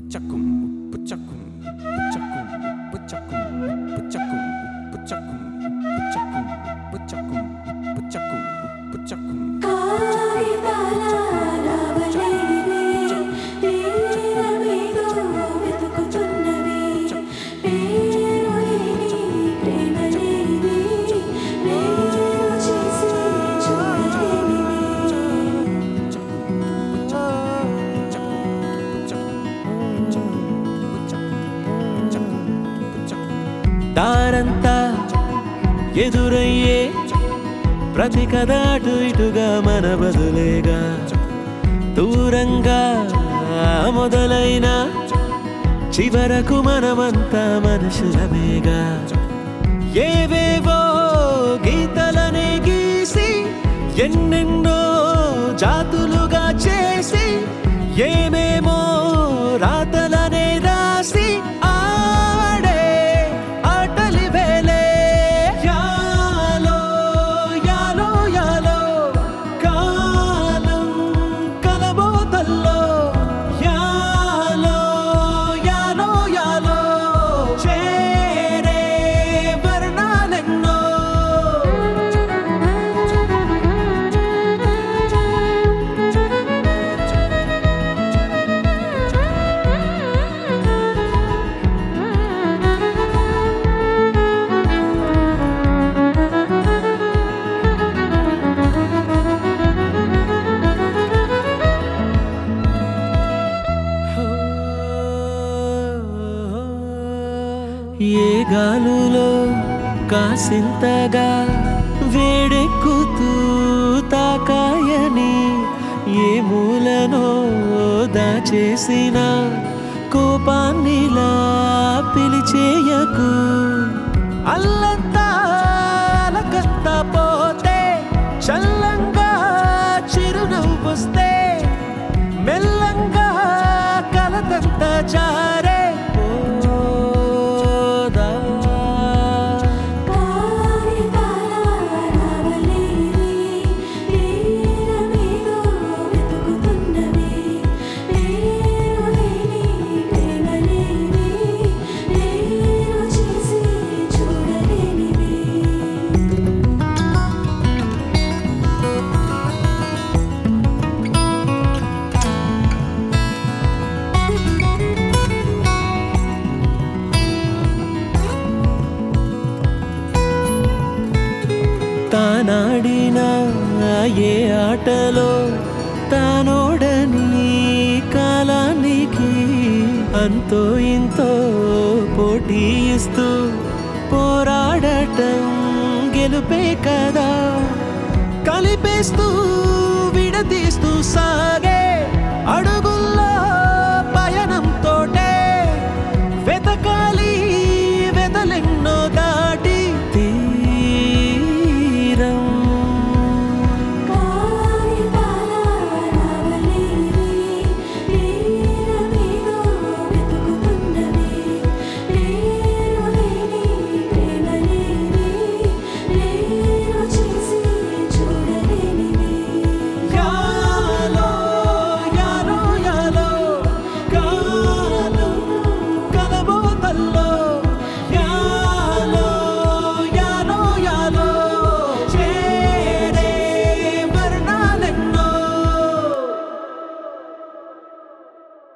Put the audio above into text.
పుచ్చకుం పుచ్చకుం పుచ్చకుం పుచ్చకుం పుచ్చకుం పుచ్చకుం పుచ్చకుం పుచ్చకుం పుచ్చకుం పుచ్చకుం దారంతా ఎదురయ్యే ప్రతి కథ అటు ఇటుగా మన బదులేగా దూరంగా మొదలైన చివరకు మనమంతా మనుషులమేగా ఏవేవో గీతలనే గీసి ఎన్నెన్నో జాతులుగా చేసి ఏమేమో రాతలనే రాసి ఆడే ఆటలి వేలే యాలో యాలో యాలో కాలం కలబోతల్లో యాలో యాలో యాలో చేరే వర్ణాలెన్నో ఏ గాలులో కాసింతగా వేడెక్కుతూ తాకాయని ఏ మూలనో దాచేసిన కోపాన్నిలా పిలిచేయకు అల్లంతా అలకత్త పోతే చల్లంగా చిరునవ్వొస్తే మెల్లంగా కలతంత చారే పోదా తానాడిన ఏ ఆటలో తానోడని కాలానికి అంతో ఇంతో పోటీ ఇస్తూ పోరాడటం గెలుపే కదా కలిపేస్తూ విడదీస్తూ సాగే అడు